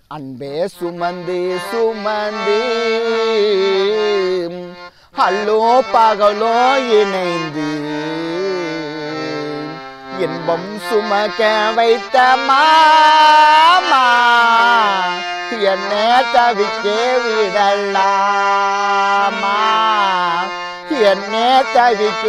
அன்பே சுமந்து சுமந்து ஹல்லோ பகலோ இணைந்து இன்பம் சுமக்க வைத்த மாமா என்ன தவிக்க விடலாமா என்ன தவிக்க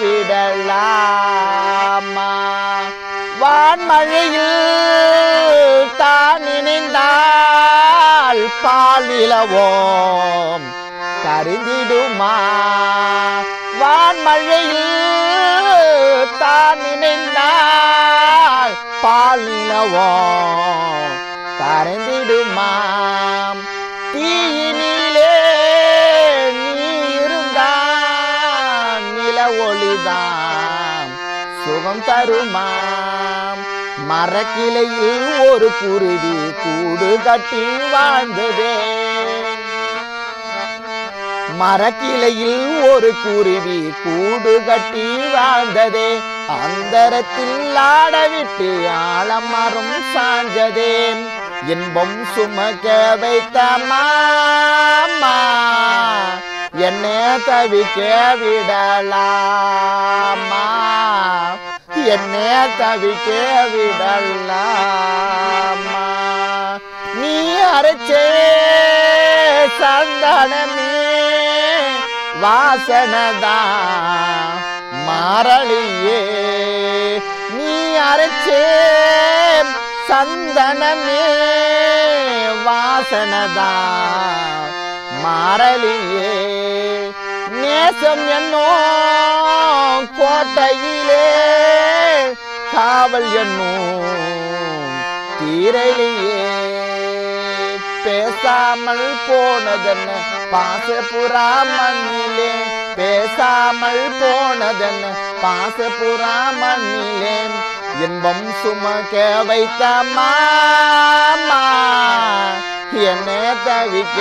விடலாமா வான்மழையில் தான் நினைந்தால் பாலிலவோம் கருந்திடுமா வான்மழையில் தான் நினைந்தால் பாலிலவோம் கரைந்திடுமாம் தீயினிலே நீ இருந்தான் நில ஒளிதான் சுகம் தருமாம் மரக்கிளையில் ஒரு குருவி கூடு கட்டி வாழ்ந்ததே மரக்கிளையில் ஒரு குருவி கூடு கட்டி வாழ்ந்ததே அந்தரத்தில் ஆடவிட்டு ஆலமரம் சாஞ்சதே இன்பம் சுமக்க வைத்த மாமா என்ன தவிக்க விடலாமா என்ன தவிக்க விடலாமா நீ அரைச்சே சந்தனமே வாசனதான் மாறலியே நீ அரைச்சே சந்தனமே வாசனதான் மாறலியே நேசம் என்னோ கோட்டையிலே காவல் என்னும் தீரலியே பேசாமல் போனதென்ன பாசபுரா மண்ணிலே பேசாமல் போனதென்ன பாசபுரா மண்ணிலே இன்பம் சுமக்க வைத்த மாமா என்ன தவிக்க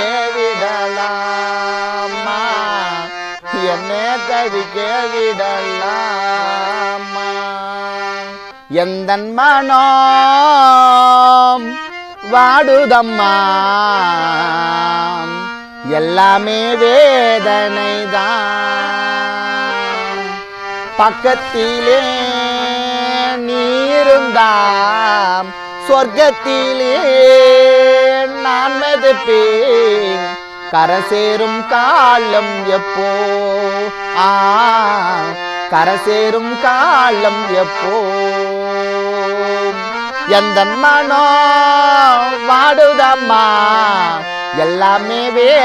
விடலாமா என்ன தவிக்க விடலாமா எந்த மனம் வாடுதம்மா எல்லாமே வேதனை தான் பக்கத்திலே நீருந்தாம் சொர்க்கத்திலே நான் மதிப்பேன் கரை சேரும் காலம் எப்போ ஆ கரை சேரும் காலம் எப்போ எந்த மனோ வாடுதம்மா எல்லாமே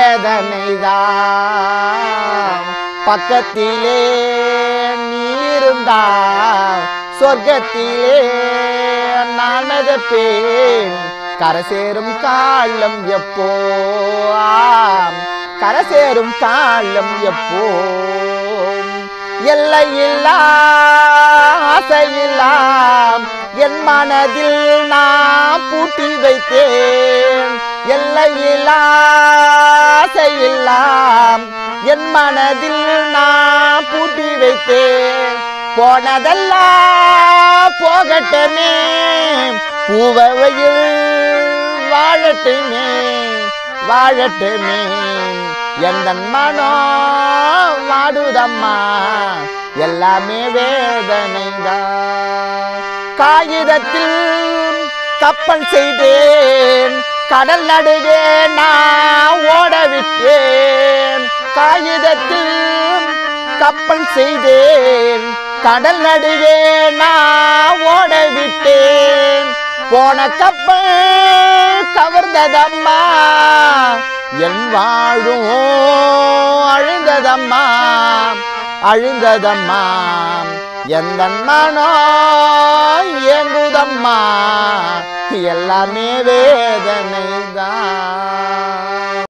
வேதனைதான் பக்கத்திலே நீருந்தா சொர்க்கத்திலே நான் மிதப்பேன் கரை சேரும் காலம் எப்போ ஆம், கரை சேரும் காலம் எப்போ எல்லையில்லா ஆசையில்லாம் என் மனதில் நான் பூட்டி வைத்தேன் எல்லையில்லா ஆசையில்லாம் என் மனதில் நான் பூட்டி வைத்தேன் போனதெல்லாம் போகட்டுமே பூவையில் வாழட்டுமே வாழட்டுமே எந்த மனோ வாடுதம்மா எல்லாமே வேதனைதான் காகிதத்தில் கப்பல் செய்தேன் கடல் நடுவே நான் ஓட விட்டேன் காகிதத்தில் கப்பல் செய்தேன் கடல் நடுவே நான் ஓட விட்டேன் போன கப்பல் கவர்ந்ததம்மா என் வாழும் அழுந்ததம்மா அழுந்ததம்மா எந்த மனோ இயங்குதம்மா எல்லாமே வேதனை தான்